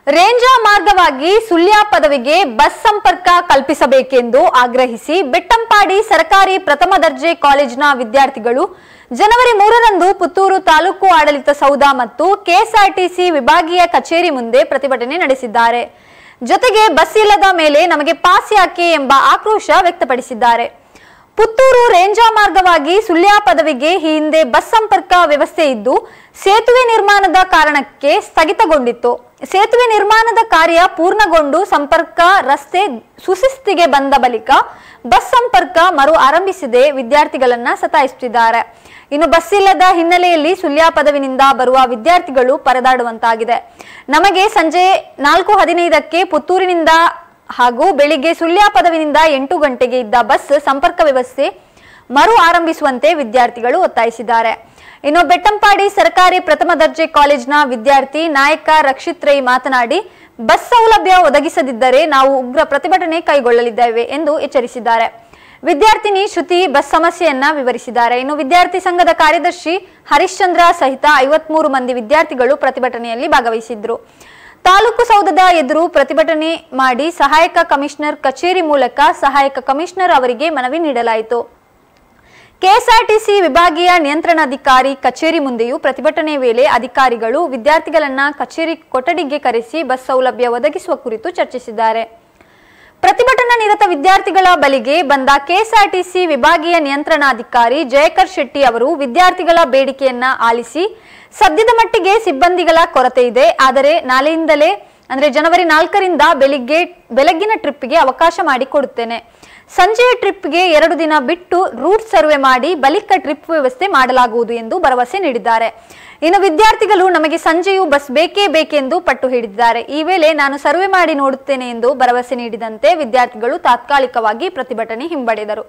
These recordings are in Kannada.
ರೇಂಜಾ ಮಾರ್ಗವಾಗಿ ಸುಳ್ಯ ಪದವಿಗೆ ಬಸ್ ಸಂಪರ್ಕ ಕಲ್ಪಿಸಬೇಕೆಂದು ಆಗ್ರಹಿಸಿ ಬೆಟ್ಟಂಪಾಡಿ ಸರ್ಕಾರಿ ಪ್ರಥಮ ದರ್ಜೆ ಕಾಲೇಜಿನ ವಿದ್ಯಾರ್ಥಿಗಳು ಜನವರಿ ಮೂರರಂದು ಪುತ್ತೂರು ತಾಲೂಕು ಆಡಳಿತ ಸೌಧ ಮತ್ತು ಕೆಎಸ್ಆರ್ಟಿಸಿ ವಿಭಾಗೀಯ ಕಚೇರಿ ಮುಂದೆ ಪ್ರತಿಭಟನೆ ನಡೆಸಿದ್ದಾರೆ ಜೊತೆಗೆ ಬಸ್ ಇಲ್ಲದ ಮೇಲೆ ನಮಗೆ ಪಾಸ್ ಯಾಕೆ ಎಂಬ ಆಕ್ರೋಶ ವ್ಯಕ್ತಪಡಿಸಿದ್ದಾರೆ ಪುತ್ತೂರು ರೇಂಜಾ ಮಾರ್ಗವಾಗಿ ಸುಳ್ಯ ಪದವಿಗೆ ಈ ಹಿಂದೆ ಬಸ್ ಸಂಪರ್ಕ ವ್ಯವಸ್ಥೆ ಇದ್ದು ಸೇತುವೆ ನಿರ್ಮಾಣದ ಕಾರಣಕ್ಕೆ ಸ್ಥಗಿತಗೊಂಡಿತ್ತು ಸೇತುವೆ ನಿರ್ಮಾಣದ ಕಾರ್ಯ ಪೂರ್ಣಗೊಂಡು ಸಂಪರ್ಕ ರಸ್ತೆ ಸುಸ್ಥಿತಿಗೆ ಬಂದ ಬಳಿಕ ಬಸ್ ಸಂಪರ್ಕ ಮರು ಆರಂಭಿಸದೆ ವಿದ್ಯಾರ್ಥಿಗಳನ್ನ ಸತಾಯಿಸುತ್ತಿದ್ದಾರೆ ಇನ್ನು ಬಸ್ ಇಲ್ಲದ ಹಿನ್ನೆಲೆಯಲ್ಲಿ ಸುಳ್ಯ ಪದವಿನಿಂದ ಬರುವ ವಿದ್ಯಾರ್ಥಿಗಳು ಪರದಾಡುವಂತಾಗಿದೆ ನಮಗೆ ಸಂಜೆ ನಾಲ್ಕು ಹದಿನೈದಕ್ಕೆ ಪುತ್ತೂರಿನಿಂದ ಹಾಗೂ ಬೆಳಿಗ್ಗೆ ಸುಳ್ಯ ಪದವಿನಿಂದ ಎಂಟು ಗಂಟೆಗೆ ಇದ್ದ ಬಸ್ ಸಂಪರ್ಕ ವ್ಯವಸ್ಥೆ ಮರು ಆರಂಭಿಸುವಂತೆ ವಿದ್ಯಾರ್ಥಿಗಳು ಒತ್ತಾಯಿಸಿದ್ದಾರೆ ಇನ್ನು ಬೆಟ್ಟಂಪಾಡಿ ಸರ್ಕಾರಿ ಪ್ರಥಮ ದರ್ಜೆ ಕಾಲೇಜಿನ ವಿದ್ಯಾರ್ಥಿ ನಾಯಕ ರಕ್ಷಿತ್ ರೈ ಮಾತನಾಡಿ ಬಸ್ ಸೌಲಭ್ಯ ಒದಗಿಸದಿದ್ದರೆ ನಾವು ಉಗ್ರ ಪ್ರತಿಭಟನೆ ಕೈಗೊಳ್ಳಲಿದ್ದೇವೆ ಎಂದು ಎಚ್ಚರಿಸಿದ್ದಾರೆ ವಿದ್ಯಾರ್ಥಿನಿ ಶ್ರುತಿ ಬಸ್ ಸಮಸ್ಯೆಯನ್ನ ವಿವರಿಸಿದ್ದಾರೆ ಇನ್ನು ವಿದ್ಯಾರ್ಥಿ ಸಂಘದ ಕಾರ್ಯದರ್ಶಿ ಹರಿಶ್ಚಂದ್ರ ಸಹಿತ ಐವತ್ಮೂರು ಮಂದಿ ವಿದ್ಯಾರ್ಥಿಗಳು ಪ್ರತಿಭಟನೆಯಲ್ಲಿ ಭಾಗವಹಿಸಿದ್ರು ತಾಲೂಕು ಸೌಧದ ಎದುರು ಪ್ರತಿಭಟನೆ ಮಾಡಿ ಸಹಾಯಕ ಕಮಿಷನರ್ ಕಚೇರಿ ಮೂಲಕ ಸಹಾಯಕ ಕಮಿಷನರ್ ಅವರಿಗೆ ಮನವಿ ನೀಡಲಾಯಿತು ಕೆಎಸ್ಆರ್ಟಿಸಿ ವಿಭಾಗೀಯ ನಿಯಂತ್ರಣಾಧಿಕಾರಿ ಕಚೇರಿ ಮುಂದೆಯೂ ಪ್ರತಿಭಟನೆ ವೇಳೆ ಅಧಿಕಾರಿಗಳು ವಿದ್ಯಾರ್ಥಿಗಳನ್ನ ಕಚೇರಿ ಕೊಠಡಿಗೆ ಕರೆಸಿ ಬಸ್ ಸೌಲಭ್ಯ ಒದಗಿಸುವ ಕುರಿತು ಚರ್ಚಿಸಿದ್ದಾರೆ ಪ್ರತಿಭಟನಾ ನಿರತ ವಿದ್ಯಾರ್ಥಿಗಳ ಬಳಿಗೆ ಬಂದ ಕೆಎಸ್ಆರ್ಟಿಸಿ ವಿಭಾಗೀಯ ನಿಯಂತ್ರಣಾಧಿಕಾರಿ ಜಯಕರ್ ಶೆಟ್ಟಿ ಅವರು ವಿದ್ಯಾರ್ಥಿಗಳ ಬೇಡಿಕೆಯನ್ನ ಆಲಿಸಿ ಸದ್ಯದ ಮಟ್ಟಿಗೆ ಸಿಬ್ಬಂದಿಗಳ ಕೊರತೆ ಇದೆ ಆದರೆ ನಾಳೆಯಿಂದಲೇ ಅಂದ್ರೆ ಜನವರಿ ನಾಲ್ಕರಿಂದ ಬೆಳಿಗ್ಗೆ ಬೆಳಗ್ಗಿನ ಟ್ರಿಪ್ಗೆ ಅವಕಾಶ ಮಾಡಿಕೊಡುತ್ತೇನೆ ಸಂಜೆಯ ಟ್ರಿಪ್ಗೆ ಎರಡು ದಿನ ಬಿಟ್ಟು ರೂಟ್ ಸರ್ವೆ ಮಾಡಿ ಬಳಿಕ ಟ್ರಿಪ್ ವ್ಯವಸ್ಥೆ ಮಾಡಲಾಗುವುದು ಎಂದು ಭರವಸೆ ನೀಡಿದ್ದಾರೆ ಇನ್ನು ವಿದ್ಯಾರ್ಥಿಗಳು ನಮಗೆ ಸಂಜೆಯೂ ಬಸ್ ಬೇಕೇ ಬೇಕೆಂದು ಪಟ್ಟು ಹಿಡಿದಿದ್ದಾರೆ ಈ ವೇಳೆ ನಾನು ಸರ್ವೆ ಮಾಡಿ ನೋಡುತ್ತೇನೆ ಎಂದು ಭರವಸೆ ನೀಡಿದಂತೆ ವಿದ್ಯಾರ್ಥಿಗಳು ತಾತ್ಕಾಲಿಕವಾಗಿ ಪ್ರತಿಭಟನೆ ಹಿಂಪಡೆದರು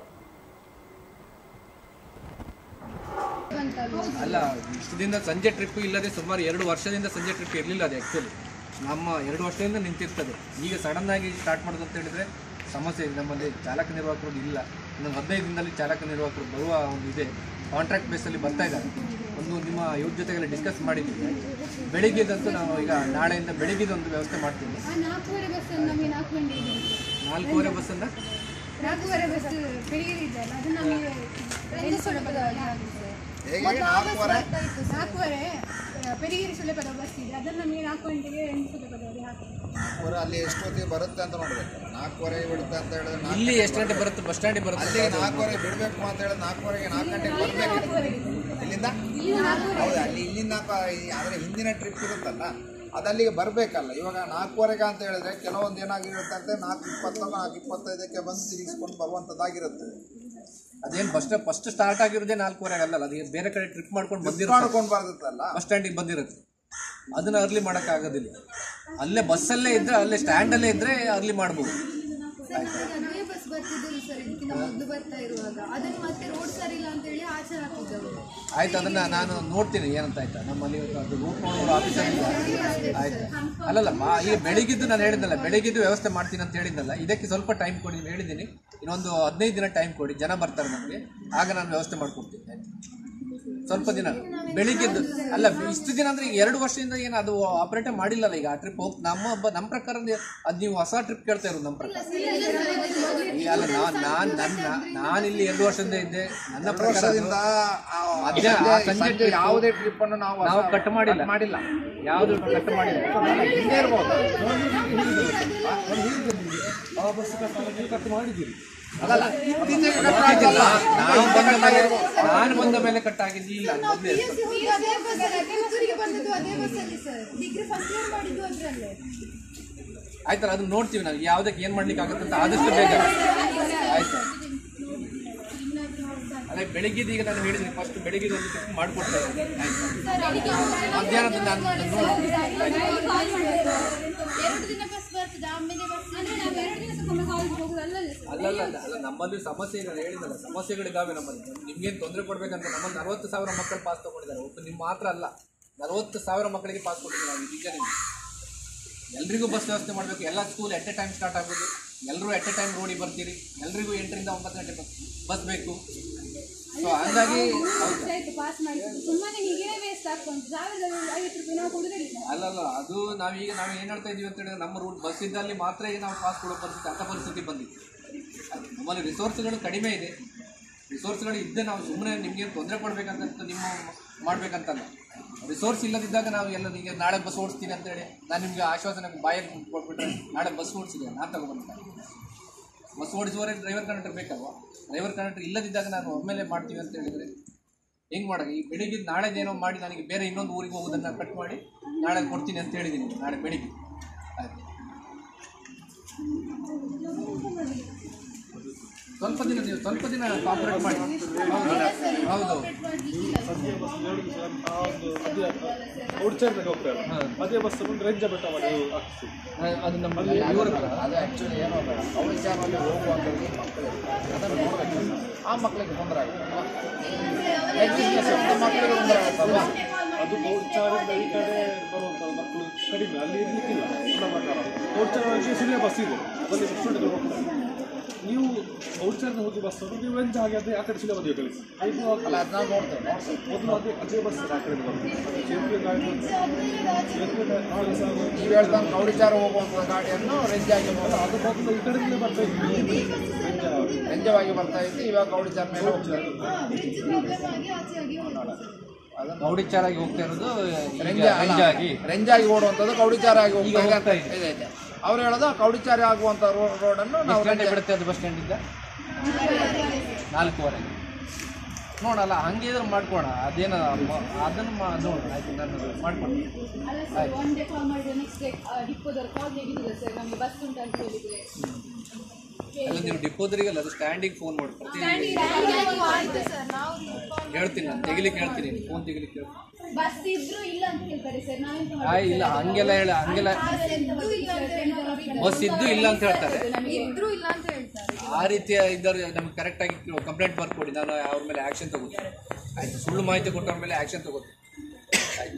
ಅಲ್ಲ ಇಷ್ಟು ದಿನ ಸಂಜೆ ಟ್ರಿಪ್ ಇಲ್ಲದೆ ಸುಮಾರು ಎರಡು ವರ್ಷದಿಂದ ಸಂಜೆ ಟ್ರಿಪ್ ಇರಲಿಲ್ಲ ಅದು ಆ್ಯಕ್ಚುಲಿ ನಮ್ಮ ಎರಡು ವರ್ಷದಿಂದ ನಿಂತಿರ್ತದೆ ಈಗ ಸಡನ್ ಆಗಿ ಸ್ಟಾರ್ಟ್ ಮಾಡೋದು ಅಂತ ಹೇಳಿದ್ರೆ ಸಮಸ್ಯೆ ಇದೆ ನಮ್ಮಲ್ಲಿ ಚಾಲಕ ನಿರ್ವಾಹಕರು ಇಲ್ಲ ಇನ್ನೊಂದು ಹದಿನೈದು ದಿನದಲ್ಲಿ ಚಾಲಕ ನಿರ್ವಾಹಕರು ಬರುವ ಒಂದು ಇದೆ ಕಾಂಟ್ರಾಕ್ಟ್ ಬೇಸಲ್ಲಿ ಬರ್ತಾ ಇದ್ದಾರೆ ಒಂದು ನಿಮ್ಮ ಇವ್ರ ಜೊತೆಗೆಲ್ಲ ಡಿಸ್ಕಸ್ ಮಾಡಿದ್ದೀವಿ ಬೆಳಿಗ್ಗೆದಂತೂ ನಾವು ಈಗ ನಾಳೆಯಿಂದ ಬೆಳಿಗ್ಗೆದ ಒಂದು ವ್ಯವಸ್ಥೆ ಮಾಡ್ತೀವಿ ಆ ನಾಲ್ಕೂವರೆ ಬಸ್ ನಮಗೆ ನಾಲ್ಕು ಗಂಟೆ ಇದೆ ನಾಲ್ಕೂವರೆ ಬಸ್ಸನ್ನು ನಾಲ್ಕೂವರೆ ಬಸ್ ಬೆಳಿಗ್ಗೆ ಇದೆಯಲ್ಲ ಅದು ನಮಗೆ ಬೆಳಿಗ್ಗೆ ಸುಲಭದಲ್ಲಿ ಆಗುತ್ತೆ ಮತ್ತು ಆ ಬಸ್ ಬರ್ತಾ ಇತ್ತು ನಾಲ್ಕೂವರೆ ಆ, ಪೆರಿಗೆರೆ ಸುಲಭದ ಬಸ್ ಇದೆ ಅದನ್ನು ನಮಗೆ ನಾಲ್ಕು ಗಂಟೆಗೆ ಎಂಟು ಸುಲಭದಲ್ಲಿ ಹಾಕಿ ನಾಲ್ಕೂವರೆ ಅಲ್ಲಿ ಎಷ್ಟೊತ್ತಿಗೆ ಬರುತ್ತೆ ಅಂತ ನೋಡ್ಬೇಕು ನಾಲ್ಕೂವರೆ ಬಿಡುತ್ತೆ ಅಂತ ಹೇಳಿದ್ರೆ ನಾಲ್ಕು- ಇಲ್ಲಿ ಎಷ್ಟು ಗಂಟೆ ಬರುತ್ತೆ ಬಸ್ ಸ್ಟ್ಯಾಂಡಿಗೆ ಬರುತ್ತೆ ಅಲ್ಲಿ ನಾಲ್ಕೂವರೆ ಬಿಡಬೇಕು ಅಂತ ಹೇಳಿದ್ರೆ ನಾಲ್ಕೂವರೆಗೆ ನಾಲ್ಕು ಗಂಟೆಗೆ ಬರಬೇಕು ಇಲ್ಲಿಂದ ಹೌದು ಅಲ್ಲಿ ಇಲ್ಲಿಂದ ಪ- ಈ- ಆದರೆ ಹಿಂದಿನ ಟ್ರಿಪ್ ಇರುತ್ತಲ್ಲ ಅದು ಅಲ್ಲಿಗೆ ಬರಬೇಕಲ್ಲ ಇವಾಗ ನಾಲ್ಕೂವರೆಗೆ ಅಂತ ಹೇಳಿದ್ರೆ ಕೆಲವೊಂದು ಏನಾಗಿರುತ್ತೆ ಅಂತ ನಾಲ್ಕು ಇಪ್ಪತ್ತು ನಾಲ್ಕು ಇಪ್ಪತ್ತೈದಕ್ಕೆ ಬಂದು ತಿರುಗಿಸ್ಕೊಂಡು ಬರುವಂಥದ್ದಾಗಿರುತ್ತೆ ಅದೇನು ಬಸ್ ಫಸ್ಟ್ ಸ್ಟಾರ್ಟ್ ಆಗಿರೋದೇ ನಾಲ್ಕೂವರೆಗೆ ಅಲ್ಲಲ್ಲ ಅದು ಬೇರೆ ಕಡೆ ಟ್ರಿಪ್ ಮಾಡ್ಕೊಂಡು ಬಂದಿರುತ್ತೆ ಮಾಡ್ಕೊಂಡು ಬರ್ತದಲ್ಲ ಬಸ್ ಸ್ಟ್ಯಾಂಡಿಗೆ ಬಂದಿರುತ್ತೆ ಅದನ್ನ ಅರ್ಲಿ ಮಾಡೋಕ್ಕಾಗೋದಿಲ್ಲ ಅಲ್ಲೇ ಬಸ್ಸಲ್ಲೇ ಇದ್ರೆ ಅಲ್ಲೇ ಸ್ಟ್ಯಾಂಡಲ್ಲೇ ಇದ್ರೆ ಅರ್ಲಿ ಮಾಡ್ಬೋದು ಆಯ್ತಾ ಅದೇ ಬಸ್ ಬರ್ತಿದ್ದಲ್ಲ ಸರ್ ಇದಕ್ಕಿಂತ ಮೊದಲು ಬರ್ತಾ ಇರುವಾಗ ಅದನ್ನು ಮತ್ತೆ ರೋಡ್ ಸರಿ ಇಲ್ಲ ಅಂತ ಹೇಳಿ ಆಚೆ ಹಾಕಿದ್ದವರು ಆಯ್ತು ಅದನ್ನ ನಾನು ನೋಡ್ತೀನಿ ಏನಂತ ಆಯ್ತಾ ನಮ್ಮಲ್ಲಿ ಇವತ್ತು ಅದು ರೂಟ್ ನೋಡೋದು ಆಫೀಸರ್ ಇಲ್ಲ ಆಯ್ತಾ ಅಲ್ಲಲ್ಲ ಮಾ ಈಗ ಬೆಳಿಗ್ಗಿದ್ದು ನಾನು ಹೇಳಿದ್ನಲ್ಲ ಬೆಳಿಗ್ಗಿದ್ದು ವ್ಯವಸ್ಥೆ ಮಾಡ್ತೀನಿ ಅಂತ ಹೇಳಿದ್ನಲ್ಲ ಇದಕ್ಕೆ ಸ್ವಲ್ಪ ಟೈಮ್ ಕೊಡಿ ನೀವು ಹೇಳಿದ್ದೀನಿ ಇನ್ನೊಂದು ಹದಿನೈದು ದಿನ ಟೈಮ್ ಕೊಡಿ ಜನ ಬರ್ತಾರೆ ನಮಗೆ ಆಗ ನಾನು ವ್ಯವಸ್ಥೆ ಮಾಡ್ಕೊಡ್ತೀನಿ ಆಯ್ತಾ ಸ್ವಲ್ಪ ದಿನ ಬೆಳಿಗ್ಗೆದ್ದು ಅಲ್ಲ ಇಷ್ಟು ದಿನ ಅಂದ್ರೆ ಈಗ ಎರಡು ವರ್ಷದಿಂದ ಏನು ಅದು ಆಪರೇಟ್ ಮಾಡಿಲ್ಲಲ್ಲ ಈಗ ಆ ಟ್ರಿಪ್ ಹೋಗ್ ನಮ್ಮ ಬ- ನಮ್ಮ ಪ್ರಕಾರ ಅದು ನೀವು ಹೊಸ ಟ್ರಿಪ್ ಕೇಳ್ತಾ ಇರೋದು ನಮ್ಮ ಪ್ರಕಾರ ಈಗ ಅಲ್ಲ ನಾನು ನಾನು ನನ್ನ ನಾನು ಇಲ್ಲಿ ಎರಡು ವರ್ಷದಿಂದ ಇದ್ದೆ ನನ್ನ ಪ್ರಕಾರ ಅದು- ವರ್ಷದಿಂದ ಮಧ್ಯಾಹ್ನ ಆ ಸಂಜೆ ಸಂಜೆ trip ಯಾವುದೇ ಟ್ರಿಪ್ ಅನ್ನು ನಾವು ನಾವು ಕಟ್ ಮಾಡಿಲ್ಲ ಮಾಡಿಲ್ಲ ಯಾವುದು ಕಟ್ ಮಾಡಿಲ್ಲ ಹಿಂದೆ ಇರ್ಬೋದು ಕಟ್ ಮಾಡಿದ್ದೀರಿ ಅದಲ್ಲ ಇತ್ತೀಚೆಗೆ cut ಆಗಿಲ್ಲ. ನಾನು ಬಂದ ಮೇಲೆ ನಾನು ಬಂದ ಮೇಲೆ ಕಟ್ ಆಗಿದ್ದಿಲ್ಲ ಮೊದಲೇ ಅದೇ ಬಸ್ ಪುತ್ತೂರಿಗೆ ಬಂದದ್ದು ಅದೇ ಬಸ್ಸಲ್ಲಿ ಸರ್ ಡಿಗ್ರಿ ಫಸ್ಟ್ ಇಯರ್ ಮಾಡಿದ್ದು ಅದರಲ್ಲೇ ಆಯ್ತಲ್ಲ ಅದನ್ನ ನೋಡ್ತೀವಿ ನಾವು ಯಾವುದಕ್ಕೆ ಏನು ಮಾಡ್ಲಿಕ್ಕೆ ಆಗುತ್ತೆ ಅಂತ ಆದಷ್ಟು ಬೇಗ ಆಯ್ತು ಅದೇ ಬೆಳಿಗ್ಗೆದು ಈಗ ನಾನು ಹೇಳಿದ್ದೀನಿ ಫಸ್ಟ್ ಬೆಳಿಗ್ಗೆ ಒಂದು ಟ್ರಿಪ್ ಮಾಡಿಕೊಡ್ತಾ ಇದ್ದೀನಿ ಆಯ್ತು ಮಧ್ಯಾಹ್ನದ ನಾನು ನೋಡಿ ಎರಡು ದಿನ ಬಸ್ ಬರ್ತದೆ ಆಮೇಲೆ ಬಸ್ ಅಂದ್ರೆ ನಾವು ಎರಡು ದಿವಸಕ್ಕೊಮ್ಮೆ ಕಾಲೇಜ್ ಹೋಗುದು ಅಲ್ಲಲ್ಲ ಸರ್ ಅಲ್ಲಲ್ಲ ಅಲ್ಲ ಅಲ್ಲ ನಮ್ಮಲ್ಲಿ ಸಮಸ್ಯೆ ಇದೆ ನಾನು ಹೇಳಿದಲ್ಲ ಸಮಸ್ಯೆಗಳಿದ್ದಾವೆ ನಮ್ಮಲ್ಲಿ ನಿಮ್ಗೇನು ತೊಂದರೆ ಕೊಡ್ಬೇಕಂತ ನಮ್ಮಲ್ಲಿ ನಲವತ್ತು ಸಾವಿರ ಮಕ್ಕಳು ಪಾಸ್ ತಗೊಂಡಿದ್ದಾರೆ ಒಬ್ಬ ನಿಮ್ಮ ಮಾತ್ರ ಅಲ್ಲ ನಲವತ್ತು ಸಾವಿರ ಮಕ್ಕಳಿಗೆ ಪಾಸ್ ಕೊಟ್ಟಿದ್ದೀವಿ ನಾವು ಈಗ ನಿಮ್ಗೆ ಎಲ್ರಿಗೂ ಬಸ್ ವ್ಯವಸ್ಥೆ ಮಾಡಬೇಕು ಎಲ್ಲ school at a time start ಆಗೋದು ಎಲ್ಲರೂ ಎಟ್ ಎ ಟೈಮ್ ರೋಡಿಗೆ ಬರ್ತೀರಿ ಎಲ್ರಿಗೂ ಎಂಟರಿಂದ ಒಂಬತ್ತು ಗಂಟೆ ಬಸ್ ಬಸ್ ಬೇಕು ಸೊ ಹಂಗಾಗಿ ಹೌದು ಆಯ್ತು ಪಾಸ್ ಮಾಡಿ ಸುಮ್ಮನೆ ಹೀಗೆ ವೇಸ್ಟ್ ಆಗ್ತುಂಟು ಸಾವಿರದ ಐವತ್ತು ರೂಪಾಯಿ ನಾವು ಕೊಡುದಿಲ್ಲ ಅಲ್ಲಲ್ಲ ಅದು ನಾವೀಗ ನಾವು ಏನು ಹೇಳ್ತಾ ಇದೀವಿ ಅಂತ ಹೇಳಿದ್ರೆ ನಮ್ಮ ರೂಟ್ ಬಸ್ ಇದ್ದಲ್ಲಿ ಮಾತ್ರ ಈಗ ನಾವು ಪಾಸ್ ಕೊಡೋ ಪರಿಸ್ಥಿತಿ ಅಂಥ ಪರಿಸ್ಥಿತಿ ಬಂದಿದೆ ಅದು ನಮ್ಮಲ್ಲಿ ರಿಸೋರ್ಸ್ಗಳು ಕಡಿಮೆ ಇದೆ ರಿಸೋರ್ಸ್ಗಳು ಇದ್ದೇ ನಾವು ಸುಮ್ಮನೆ ನಿಮಗೆ ತೊಂದರೆ ಕೊಡಬೇಕಂತ ನಿಮ್ಮ ಮಾಡಬೇಕಂತಲ್ಲ ರಿಸೋರ್ಸ್ ಇಲ್ಲದಿದ್ದಾಗ ನಾವು ಎಲ್ಲ ನಿಮಗೆ ನಾಳೆ ಬಸ್ ಓಡಿಸ್ತೀನಿ ಅಂತೇಳಿ ನಾನು ನಿಮಗೆ ಆಶ್ವಾಸನೆ ಬಾಯಲ್ಲಿ ಕೊಟ್ಬಿಟ್ರೆ ನಾಳೆ ಬಸ್ ಓಡಿಸಿದೆ ನಾನು ತಗೊಬಂದ ಬಸ್ ಓಡಿಸುವವರೆ ಡ್ರೈವರ್ ಕಂಡಕ್ಟರ್ ಬೇಕಲ್ವಾ ಡ್ರೈವರ್ ಕಂಡಕ್ಟರ್ ಇಲ್ಲದಿದ್ದಾಗ ನಾನು ಒಮ್ಮೆಲೆ ಮಾಡ್ತೀವಿ ಅಂತ ಹೇಳಿದರೆ ಹೆಂಗೆ ಮಾಡೋದು ಈ ಬೆಳಿಗ್ಗೆ ನಾಳೆದೇನೋ ಮಾಡಿ ನನಗೆ ಬೇರೆ ಇನ್ನೊಂದು ಊರಿಗೆ ಹೋಗೋದನ್ನು ಕಟ್ ಮಾಡಿ ನಾಳೆ ಕೊಡ್ತೀನಿ ಅಂತ ಹೇಳಿದ್ದೀನಿ ನಾಳೆ ಬೆಳಿಗ್ಗೆ ಆಯ್ತು ಸ್ವಲ್ಪ ದಿನ ನೀವು ಸ್ವಲ್ಪ ದಿನ ಕಾಪರೇಟ್ ಮಾಡಿ ಹೌದು ಹೌದು ಸಂಜೆ ಬಸ್ ಎರಡು ದಿವಸ ಆ ಒಂದು ಅದೇ ಔಟ್ಸೈಡ್ನಾಗ ಹೋಗ್ತಾರೆ ಅದೇ ಬಸ್ ತಗೊಂಡು ರೆಂಜ ಬೆಟ್ಟ ಮಾಡಿ ಹಾಕಿಸಿ ಅದು ನಮ್ಮ ಇವರು ಅದು ಆ್ಯಕ್ಚುಲಿ ಏನೋ ಬೇಡ ಅವ್ರ ವಿಚಾರದಲ್ಲಿ ಹೋಗುವಂಥದ್ದು ಮಕ್ಕಳು ಅದನ್ನು ನೋಡಬೇಕು ಆ ಮಕ್ಕಳಿಗೆ ತೊಂದರೆ ಆಗುತ್ತಲ್ವಾ ಎಜುಕೇಷನ್ ಮಕ್ಕಳಿಗೆ ತೊಂದರೆ ಆಗುತ್ತಲ್ವಾ ಅದು ಔಟ್ಚಾರಿಂದ ಈ ಕಡೆ ಬರುವಂಥ ಮಕ್ಕಳು ಕಡಿಮೆ ಅಲ್ಲಿ ಇರ್ಲಿಕ್ಕಿಲ್ಲ ನನ್ನ ಪ್ರಕಾರ ಔಟ್ಚಾರಕ್ಕೆ ಸಿರಿಯ ಬಸ್ ಇದೆ ಅದರಲ್ಲಿ ಸ್ಟೂಡೆಂಟ್ಗಳು ಹೋಗ್ತಾರೆ ನೀವು ಔಟ್ಸೈಡ್ ಹೋಗಿ ಬಸ್ ತಗೊಂಡು ನೀವು ರೆಂಜ್ ಆಗಿ ಅದೇ ಆ ಕಡೆ ಸಿಲೆ ಬದಿಗೆ ಕಳಿಸಿ ಇದು ಅಲ್ಲ ಅದು ನಾವು ನೋಡ್ತೇವೆ ನೋಡ್ತೇವೆ ಮೊದಲು ಅದೇ ಅದೇ ಬಸ್ ಆ ಕಡೆ ಬರ್ತದೆ ಸೇತುವೆ ಗಾಡಿ ಸೇತುವೆ ಗಾಡಿ ಸಹ ನೀವು ಹೇಳ್ದಂಗೆ ಕೌಡಿಚಾರ ಹೋಗುವಂಥ ಗಾಡಿಯನ್ನು ರೆಂಜ್ ಆಗಿ ಹೋಗೋದು ಅದು ಮೊದಲು ಈ ಕಡೆಯಿಂದಲೇ ಬರ್ತಾ ಇತ್ತು ರೆಂಜ ರೆಂಜವಾಗಿ ಬರ್ತಾ ಇತ್ತು ಇವಾಗ ಕೌಡಿಚಾರ ಮೇಲೆ ಹೋಗ್ತಾರೆ ಅದನ್ನು ಗೌಡಿಚಾರಾಗಿ ಹೋಗ್ತಾ ಇರೋದು ಈಗ ರೆಂಜ ರೆಂಜ್ ಆಗಿ ರೆಂಜಾಗಿ ಓಡುವಂಥದ್ದು ಕೌಡಿಚಾರ ಆಗಿ ಈಗ ಹೋಗ್ತಾ ಹೋಗ್ತಾ ಇದೆ ಇದೆ ಇದೆ ಅವ್ರು ಹೇಳೋದು ಕೌಡಿಚಾರಿ ಆಗುವಂಥ ರೋ- ರೋಡನ್ನು ನಾವು ಎಷ್ಟು ಗಂಟೆ ರೆಂಜ- ಬಿಡುತ್ತೆ ಅದು ಬಸ್ ಸ್ಟ್ಯಾಂಡಿಂದ ನಾಲ್ಕೂವರೆಗೆ ನೋಡಲ್ಲ ಹಂಗಿದ್ರೆ ಮಾಡ್ಕೋಣ ಅದೇನ ಅದನ್ನು ಮಾ ನೋಡೋಣ ಆಯ್ತು ನಾನು ಮಾಡ್ಕೊಂಡು ಅಲ್ಲ ಸರ್ ಒನ್ ಡೇ ಕಾಲ್ ಮಾಡಿದ್ರೆ ನೆಕ್ಸ್ಟ್ ಡೇ ಡಿಪ್ಪೋದವ್ರು ಕಾಲ್ ಹೇಗಿದ್ದಾರೆ ಸರ್ ನಮಗೆ ಬಸ್ ಉಂಟು ಅಂತ ಹೇಳಿದ್ರೆ ಅಲ್ಲ ನೀವು ಡಿಪೋದರಿಗಲ್ಲ ಅದು ಸ್ಟ್ಯಾಂಡಿಗೆ ಫೋನ್ ಮಾಡಿ ಪ್ರತಿ ಆಯ್ತು ಸರ್ ನಾವು ಹೇಳ್ತೀನಿ ನಾನು ತೆಗಿಲಿಕ್ಕೆ ಹೇಳ್ತೀನಿ ಫೋನ್ ತೆಗಿಲಿಕ್ಕೆ ಹೇಳ್ತೀನಿ ಬಸ್ ಇದ್ರು ಇಲ್ಲ ಅಂತ ಹೇಳ್ತಾರೆ ಸರ್ ನಾವೆಂತ ಆ ಇಲ್ಲ ಹಂಗೆಲ್ಲ ಹೇಳ ಹಂಗೆಲ್ಲ ಬಸ್ ಇದ್ದು ಇಲ್ಲ ಅಂತ ಹೇಳ್ತಾರೆ ಇದ್ರು ಇಲ್ಲ ಅಂತ ಹೇಳ್ತಾರೆ ಆ ರೀತಿಯ ಇದ್ದರೆ ನಮ್ಗೆ ಕರೆಕ್ಟಾಗಿ ಕಂಪ್ಲೇಂಟ್ ಬರ್ಕೊಡಿ ನಾನು ಅವ್ರ ಮೇಲೆ ಆ್ಯಕ್ಷನ್ ತಗೋತೀನಿ ಆಯ್ತು ಸುಳ್ಳು ಮಾಹಿತಿ ಕೊಟ್ಟವ್ರ ಮೇಲೆ ಆ್ಯಕ್ಷನ್ ತಗೋತೀನಿ ಆಯ್ತು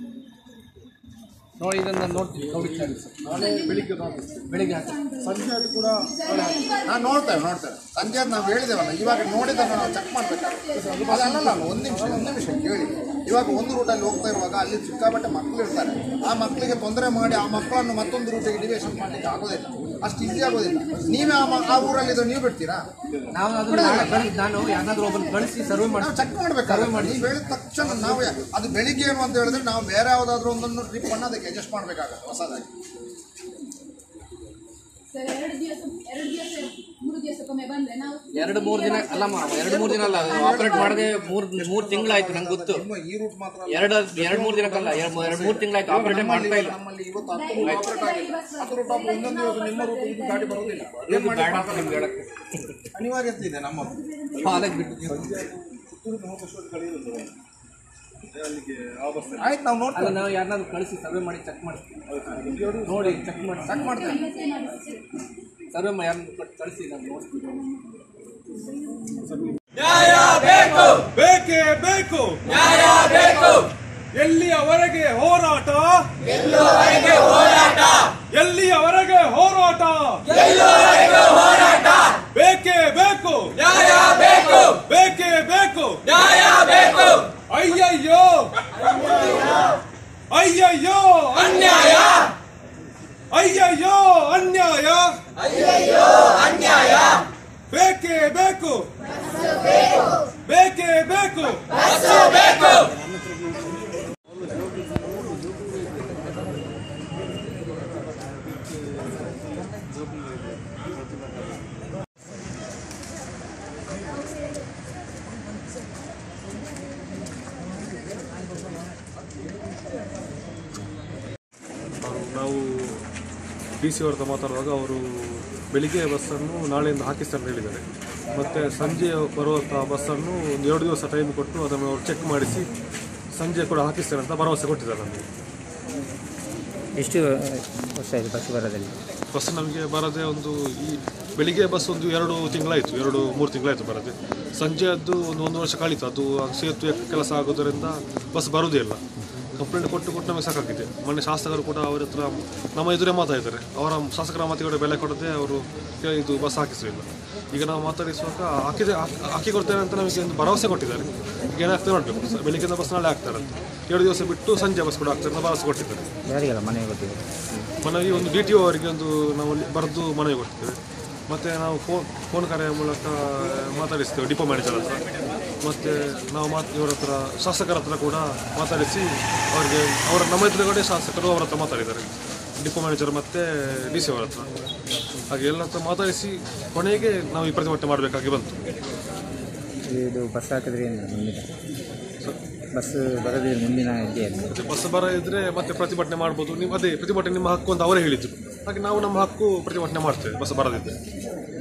ನೋಡಿ ಇದನ್ನು ನಾನು ನೋಡ್ತೀನಿ ನೋಡಿ ನಾಳೆ ಬೆಳಿಗ್ಗೆ ನೋಡ್ತೀವಿ ಬೆಳಿಗ್ಗೆ ಹಾಕಿ ಸಂಜೆ ಅದು ಕೂಡ ನಾನು ನೋಡ್ತೇವೆ ನೋಡ್ತೇವೆ ಸಂಜೆ ಅದು ನಾವು ಹೇಳಿದೇವಲ್ಲ ಇವಾಗ ನೋಡಿದ್ದನ್ನು ನಾವು ಚೆಕ್ ಮಾಡಬೇಕಾಗುತ್ತೆ ಅದಲ್ಲ ಒಂದು ನಿಮಿಷ ಒಂದು ನಿಮಿಷ ಕೇಳಿ ಇವಾಗ ಒಂದು ರೂಟಲ್ಲಿ ಹೋಗ್ತಾ ಇರುವಾಗ ಅಲ್ಲಿ ಸಿಕ್ಕಾಪಟ್ಟೆ ಮಕ್ಕಳು ಇರ್ತಾರೆ ಆ ಮಕ್ಕಳಿಗೆ ತೊಂದರೆ ಮಾಡಿ ಆ ಮಕ್ಕಳನ್ನು ಮತ್ತೊಂದು ರೂಟಿಗೆ ಡಿವಿಯೇಷನ್ ಮಾಡಲಿಕ್ಕೆ ಆಗೋದಿಲ್ಲ ಅಷ್ಟು ಈಸಿ ಆಗೋದಿಲ್ಲ ನೀವೇ ಆ ಮ- ಆ ಊರಲ್ಲಿದ್ದು ನೀವು ಬಿಡ್ತೀರಾ ನಾವು ಅದು ನಾಳೆ ಬೆಳಿಗ್ಗೆ ನಾನು ಯಾರಾದ್ರೂ ಒಬ್ಬರು ಕಳಿಸಿ ಸರ್ವೆ ಮಾಡಿ ನಾವು ಚೆಕ್ ಮಾಡ್ಬೇಕಾದ್ರೆ ನೀವು ಹೇಳಿದ ತಕ್ಷಣ ನಾವು ಯಾ- ಅದು ಬೆಳಿಗ್ಗೆ ಏನು ಅಂತ ಹೇಳಿದ್ರೆ ನಾವು ಬೇರೆ ಯಾವುದಾದ್ರೂ ಒಂದನ್ನು ಟ್ರಿಪ್ ಅನ್ನು ಅದಕ್ಕೆ ಅಡ್ಜಸ್ಟ್ ಮಾಡಬೇಕಾಗತ್ತೆ ಹೊಸದಾಗಿ ಸರ್ ಎರಡು ದಿವಸ ಎರಡು ದಿವಸ ಮೂರು ದಿವಸಕ್ಕೊಮ್ಮೆ ಬಂದ್ರೆ ನಾವು ಎರಡು ಮೂರು ದಿನ ಅಲ್ಲಮ್ಮ ಎರಡು ಮೂರು ದಿನ ಅಲ್ಲ ಆಪರೇಟ್ ಮಾಡದೆ ಮೂರು ಮೂರು ತಿಂಗಳಾಯ್ತು ನಂಗೆ ಗೊತ್ತು ನಿಮ್ಮ ಈ ರೂಟ್ ಮಾತ್ರ ಅಲ್ಲ. ಎರಡು ಎರಡು ಮೂರು ದಿನಕ್ಕಲ್ಲ ಎರಡು ಎರಡು ಮೂರು ತಿಂಗಳಾಯ್ತು ಆಪರೇಟ್ ಮಾಡ್ತಾ ಇಲ್ಲ ನಮ್ಮಲ್ಲಿ ಇವತ್ತು ಹತ್ತು ರೂಟ್ ಆಪರೇಟ್ ಆಗಿಲ್ಲ ಹತ್ತು ರೂಟ್ ಆಪರೇಟ್ ಇನ್ನೊಂದು ದಿವಸ ನಿಮ್ಮ ರೂಟ್ ಇದು ಗಾಡಿ ಬರೋದಿಲ್ಲ ಇದು ಬೇಡ ಅಂತ ನಿಮ್ಗೆ ಹೇಳಕ್ಕೆ ಅನಿವಾರ್ಯತೆ ಇದೆ ನಮ್ಮ ಕಾಲೇಜ್ ಬಿಟ್ಟು ಪುತ್ತೂರಿನ ಹೋಗುವಷ್ಟು ಕಳೆಯುವುದು ಅಲ್ಲಿಗೆ ಆ ಬಸ್ ಆಯ್ತು ನಾವು ನೋಡ್ತೇವೆ ಅಲ್ಲ ನಾವು ಯಾರನ್ನಾದ್ರು ಕಳಿಸಿ ಸರ್ವೆ ಮಾಡಿ ಚೆಕ್ ಮಾಡ್ತೀವಿ ನೋಡಿ ಚೆಕ್ ಮಾಡಿ ಚೆಕ್ ಮಾಡ್ತೇವೆ ಸರ್ವೆ ಮಾಡಿ ಯಾರನ್ನ ಕಳಿಸಿ ನಾನು ನೋಡ್ತೀನಿ ಬೇಕೇ ಬೇಕು ನ್ಯಾಯ ಬೇಕು ಎಲ್ಲಿಯವರೆಗೆ ಹೋರಾಟ ಎಲ್ಲಿಯವರೆಗೆ ಹೋರಾಟ ಬೇಕೇ ಬೇಕು ನ್ಯಾಯ ಬೇಕು ಬೇಕೇ ಬೇಕು ನ್ಯಾಯ ಬೇಕು ಅಯ್ಯಯ್ಯೋ ಅಯ್ಯಯ್ಯೋ ಅನ್ಯಾಯ ಅಯ್ಯಯ್ಯೋ ಅನ್ಯಾಯ ಅಯ್ಯಯ್ಯೋ ಅನ್ಯಾಯ ಬೇಕೇ ಬೇಕು ಬೇಕೇ ಬೇಕು ನಾವು ಡಿ ಸಿ ಅವ್ರ ಹತ್ರ ಮಾತಾಡುವಾಗ ಅವರು ಬೆಳಿಗ್ಗೆ ಬಸ್ಸನ್ನು ನಾಳೆಯಿಂದ ಹಾಕಿಸ್ತಾರೆ ಅಂತ ಹೇಳಿದ್ದಾರೆ ಮತ್ತು ಸಂಜೆ ಬರುವಂಥ ಬಸ್ಸನ್ನು ಒಂದು ಎರಡು ದಿವಸ ಟೈಮ್ ಕೊಟ್ಟು ಅದನ್ನು ಅವರು ಚೆಕ್ ಮಾಡಿಸಿ ಸಂಜೆ ಕೂಡ ಹಾಕಿಸ್ತಾರೆ ಅಂತ ಭರವಸೆ ಕೊಟ್ಟಿದ್ದಾರೆ ನಮಗೆ ಎಷ್ಟು ವರ್ಷ ಆಯಿತು ಬಸ್ ಬರೋದಲ್ಲಿ ಬಸ್ ನಮಗೆ ಬರದೆ ಒಂದು ಈ ಬೆಳಿಗ್ಗೆ ಬಸ್ ಒಂದು ಎರಡು ತಿಂಗಳಾಯಿತು ಎರಡು ಮೂರು ತಿಂಗಳಾಯಿತು ಬರದೆ ಸಂಜೆ ಅದು ಒಂದು ಒಂದು ವರ್ಷ ಕಳೀತು ಅದು ಆ ಸೇತುವೆ ಕೆಲಸ ಆಗೋದರಿಂದ ಬಸ್ ಬರೋದೇ ಇಲ್ಲ ಕಂಪ್ಲೇಂಟ್ ಕೊಟ್ಟು ಕೊಟ್ಟು ನಮಗೆ ಸಾಕಾಗಿದೆ ಮೊನ್ನೆ ಶಾಸಕರು ಕೂಡ ಅವ್ರ ಹತ್ರ ನಮ್ಮ ಎದುರೇ ಮಾತಾಡಿದ್ದಾರೆ ಅವರ ಶಾಸಕರ ಮಾತಿಗೆ ಬೆಲೆ ಕೊಡದೆ ಅವರು ಇದು ಬಸ್ ಹಾಕಿಸಲಿಲ್ಲ ಈಗ ನಾವು ಮಾತಾಡಿಸುವಾಗ ಹಾಕಿದೆ ಹಾಕಿ ಕೊಡ್ತೇನೆ ಅಂತ ನಮಗೆ ಒಂದು ಭರವಸೆ ಕೊಟ್ಟಿದ್ದಾರೆ ಈಗ ಏನಾಗ್ತದೆ ನೋಡಬೇಕು ಸರ್ ಬೆಳಿಗ್ಗೆಯಿಂದ ಬಸ್ ನಾಳೆ ಆಗ್ತಾರಂತೆ ಎರಡು ದಿವಸ ಬಿಟ್ಟು ಸಂಜೆ ಬಸ್ ಕೂಡ ಆಗ್ತಾರೆ ಅಂತ ಭರವಸೆ ಕೊಟ್ಟಿದ್ದಾರೆ ಯಾರಿಗೆಲ್ಲ ಮನೆ ಗೊತ್ತಿದೆ ಮನವಿ ಒಂದು ಡಿ ಟಿ ಒ ಅವರಿಗೆ ಒಂದು ನಾವು ಬರೆದು ಮನವಿ ಕೊಡ್ತೇವೆ ಮತ್ತು ನಾವು ಫೋನ್ ಫೋನ್ ಕರೆಯ ಮೂಲಕ ಮಾತಾಡಿಸ್ತೇವೆ ಡಿಪೋ ಮ್ಯಾನೇಜರ್ ಹತ್ರ ಮತ್ತು ನಾವು ಮಾತು ಇವರ ಹತ್ರ ಶಾಸಕರ ಹತ್ರ ಕೂಡ ಮಾತಾಡಿಸಿ ಅವರಿಗೆ ಅವರ ನಮ್ಮ ಎದುರುಗಡೆ ಶಾಸಕರು ಅವರ ಹತ್ರ ಮಾತಾಡಿದ್ದಾರೆ ಡಿಪೋ ಮ್ಯಾನೇಜರ್ ಮತ್ತು ಡಿ ಸಿ ಅವರ ಹತ್ರ ಹಾಗೆ ಎಲ್ಲ ಹತ್ರ ಮಾತಾಡಿಸಿ ಕೊನೆಗೆ ನಾವು ಈ ಪ್ರತಿಭಟನೆ ಮಾಡಬೇಕಾಗಿ ಬಂತು ಇದು ಬಸ್ ಹಾಕಿದ್ರೆ ಏನು ಮುಂದಿನ ಬಸ್ ಬರದೇ ಮುಂದಿನ ಹೆಜ್ಜೆ ಏನು ಮತ್ತೆ ಬಸ್ ಬರ ಇದ್ರೆ ಮತ್ತೆ ಪ್ರತಿಭಟನೆ ಮಾಡ್ಬೋದು ನೀವು ಅದೇ ಪ್ರತಿಭಟನೆ ನಿಮ್ಮ ಹಕ್ಕು ಅಂತ ಅವರೇ ಹೇಳಿದ್ರು ಹಾಗೆ ನಾವು ನಮ್ಮ ಹಕ್ಕು ಪ್ರತಿಭಟನೆ ಮಾಡ್ತೇವೆ ಬಸ್ ಬರದಿದ್ದರೆ